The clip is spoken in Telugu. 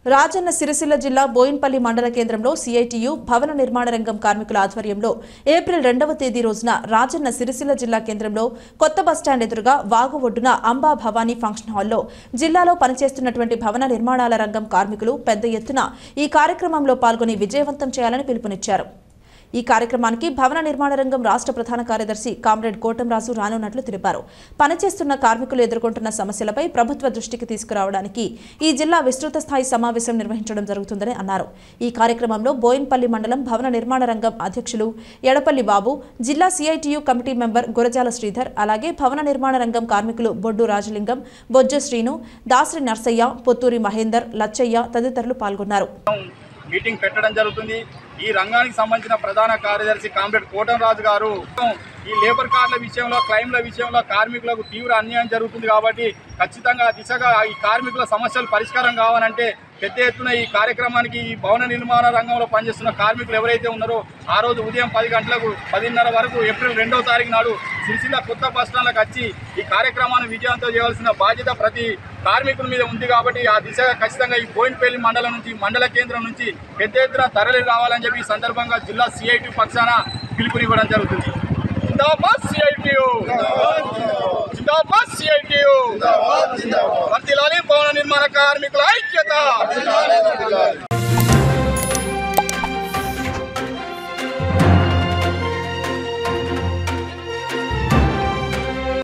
రాజన్న సిరిసిల్ల జిల్లా బోయిన్పల్లి మండల కేంద్రంలో సిఐటియు భవన నిర్మాణ రంగం కార్మికుల ఆధ్వర్యంలో ఏప్రిల్ రెండవ తేదీ రోజున రాజన్న సిరిసిల్ల జిల్లా కేంద్రంలో కొత్త బస్టాండ్ ఎదురుగా వాగు ఒడ్డున అంబా భవానీ ఫంక్షన్ హాల్లో జిల్లాలో పనిచేస్తున్నటువంటి భవన నిర్మాణాల రంగం కార్మికులు పెద్ద ఎత్తున ఈ కార్యక్రమంలో పాల్గొని విజయవంతం చేయాలని పిలుపునిచ్చారు ఈ కార్యక్రమానికి భవన నిర్మాణ రంగం రాష్ట్ర ప్రధాన కార్యదర్శి కామ్రేడ్ కోటంరాజు రానున్నట్లు తెలిపారు పనిచేస్తున్న కార్మికులు ఎదుర్కొంటున్న సమస్యలపై ప్రభుత్వ దృష్టికి తీసుకురావడానికి ఈ జిల్లా విస్తృత స్థాయి సమావేశం నిర్వహించడం జరుగుతుందని అన్నారు ఈ కార్యక్రమంలో బోయిన్పల్లి మండలం భవన నిర్మాణ రంగం అధ్యక్షులు ఎడపల్లి బాబు జిల్లా CITU committee member Gurajala Sridhar అలాగే భవన నిర్మాణ రంగం కార్మికులు బొడ్డు రాజలింగం బొజ్జ శ్రీను దాసరి నర్సయ్య పొత్తూరి మహేందర్ లచ్చయ్య తదితరులు పాల్గొన్నారు మీటింగ్ పెట్టడం జరుగుతుంది ఈ రంగానికి సంబంధించిన ప్రధాన కార్యదర్శి కామ్రేడ్ కోటంరాజు గారు ఈ లేబర్ కార్డుల విషయంలో క్లైమ్ల విషయంలో కార్మికులకు తీవ్ర అన్యాయం జరుగుతుంది కాబట్టి ఖచ్చితంగా ఆ దిశగా ఈ కార్మికుల సమస్యలు పరిష్కారం కావాలంటే పెద్ద ఎత్తున ఈ కార్యక్రమానికి ఈ భవన నిర్మాణ రంగంలో పనిచేస్తున్న కార్మికులు ఎవరైతే ఉన్నారో ఆ రోజు ఉదయం పది గంటలకు పదిన్నర వరకు ఏప్రిల్ రెండవ తారీఖు నాడు సిరిసిల్ల కొత్త బస్ స్టాండ్లకు వచ్చి ఈ కార్యక్రమాన్ని విజయవంతం చేయవలసిన బాధ్యత ప్రతి కార్మికుల మీద ఉంది కాబట్టి ఆ దిశగా ఖచ్చితంగా ఈ బోయినపల్లి మండలం నుంచి మండల కేంద్రం నుంచి పెద్ద ఎత్తున తరలి రావాలని చెప్పి ఈ సందర్భంగా జిల్లా సిఐటి పక్షాన పిలుపునివ్వడం జరుగుతుంది జిందాబాద్ సిఐటియు జిందాబాద్ సిఐటియు వర్తిలాలి భవన నిర్మాణ కార్మికుల ఐక్యత